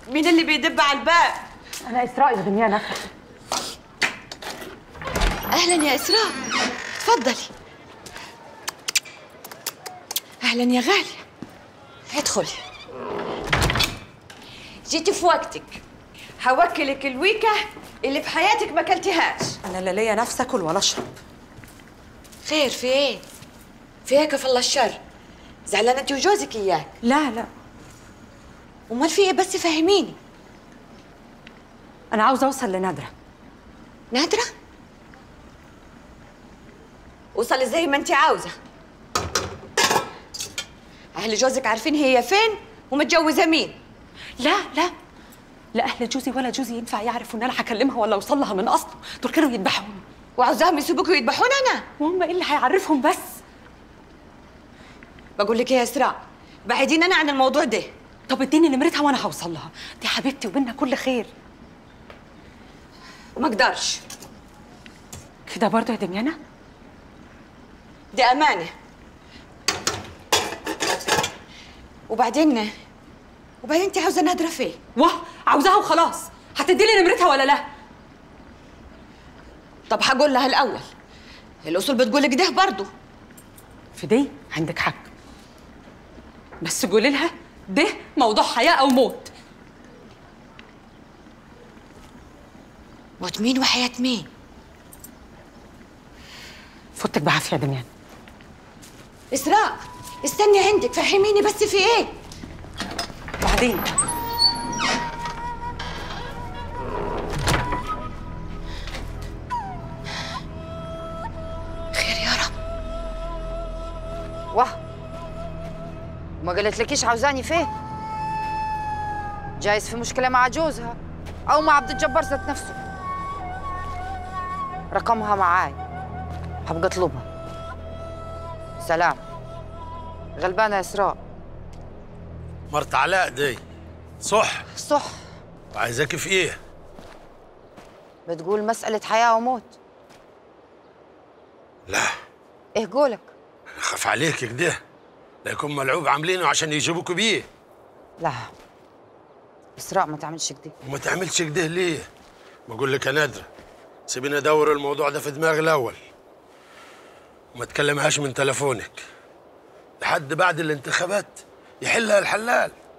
مين اللي بيدب على الباب انا اسراء يا دميانة اهلا يا اسراء تفضلي اهلا يا غاليه ادخلي جيتي في وقتك هوكلك الويكه اللي في حياتك ما اكلتيهاش انا لا ليا نفس اكل ولا اشرب خير في ايه في هيك في الله الشر زعلانه انت وجوزك اياك لا لا امال في ايه بس فهميني انا عاوزه اوصل لنادره نادره وصلي زي ما انت عاوزه اهل جوزك عارفين هي فين ومتجوزه مين لا لا لا اهل جوزي ولا جوزي ينفع يعرفوا ان انا هكلمها ولا اوصل لها من اصله دول كانوا يذبحوني وعاوزاهم يسيبوك ويذبحوني انا وهم ايه اللي هيعرفهم بس بقول لك ايه يا اسراء بعدين انا عن الموضوع ده طب اديني نمرتها وانا هوصل لها دي حبيبتي وبيننا كل خير ما اقدرش كده برضه يا دميانة دي امانه وبعدين وبعدين انت عاوزه نادره فين واه عاوزاها وخلاص هتديني نمرتها ولا لا طب هقول لها الاول الاصول بتقول كده برضه في دي عندك حق بس قولي لها ده موضوع حياه او موت موت مين وحياه مين فوتك بعافيه يا دميان اسراء استني عندك فهميني بس في ايه بعدين خير يا رب واه ما قالتلكيش عاوزاني فيه جايز في مشكلة مع جوزها أو مع عبد الجبار ذات نفسه رقمها معاي هبقى اطلبها سلام غلبانة يا إسراء مرت علاء دي صح صح وعايزاك في ايه بتقول مسألة حياة وموت لا إيه قولك خاف عليك كده لا يكون ملعوب عاملينه عشان يجيبوك بيه لا إسراء ما تعملش كده وما تعملش كده ليه بقول لك يا نادرة سيبيني ادور الموضوع ده في دماغي الاول وما تكلمهاش من تلفونك لحد بعد الانتخابات يحلها الحلال